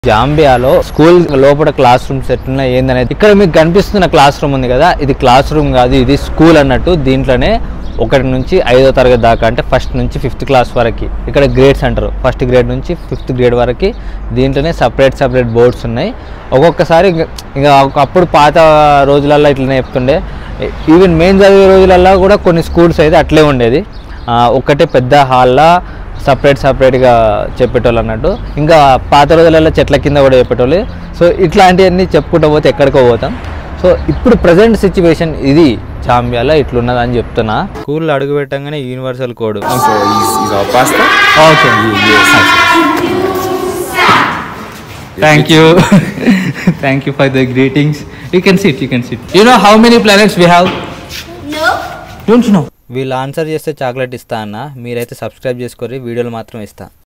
జాంబియాలో school లోపల class rooms ఎట్లున్నాయి ఏందనేది ఇక్కడ మీకు కనిపిస్తున్న క్లాస్ రూమ్ ఉంది కదా ఇది క్లాస్ రూమ్ కాదు ఇది స్కూల్ అన్నట్టు దీంట్లోనే ఒకటి నుంచి ఐదో తరగతి దాకా అంటే ఫస్ట్ నుంచి ఫిఫ్త్ క్లాస్ వరకు ఇక్కడ గ్రేడ్స్ అంటారు ఫస్ట్ గ్రేడ్ నుంచి ఫిఫ్త్ గ్రేడ్ వరకు దీంట్లోనే సపరేట్ సపరేట్ బోర్డ్స్ ఉన్నాయి ఒక్కొక్కసారి ఇంక- ఇంకా అప్పుడు పాత రోజులల్లో ఇట్లనే చెప్తుండే ఈవెన్ మెయిన్ చదివే రోజులల్లో కూడా కొన్ని స్కూల్స్ అయితే అట్లే ఉండేది ఆ, ఒక్కటే పెద్ద హాల్లో సపరేట్ సపరేట్గా చెప్పేటోళ్ళు అన్నట్టు ఇంకా పాత రోజులలో చెట్ల కింద కూడా చెప్పేటోళ్ళు సో ఇట్లాంటివన్నీ చెప్పుకుంటూ పోతే ఎక్కడికో పోతాం సో ఇప్పుడు ప్రజెంట్ సిచ్యువేషన్ ఇది చాంబియాలో ఇట్లున్నది అని చెప్తున్నా స్కూల్లో అడుగు పెట్టంగానే universal code So is, is our pastor? Okay Yes. Thank you thank you for the greetings you can sit you can sit you know how many planets we have No. Don't know వీళ్ళు answer చేస్తే chocolate ఇస్తా అన్న మీరైతే subscribe చేసుకోరి వీడియోలు మాత్రం ఇస్తా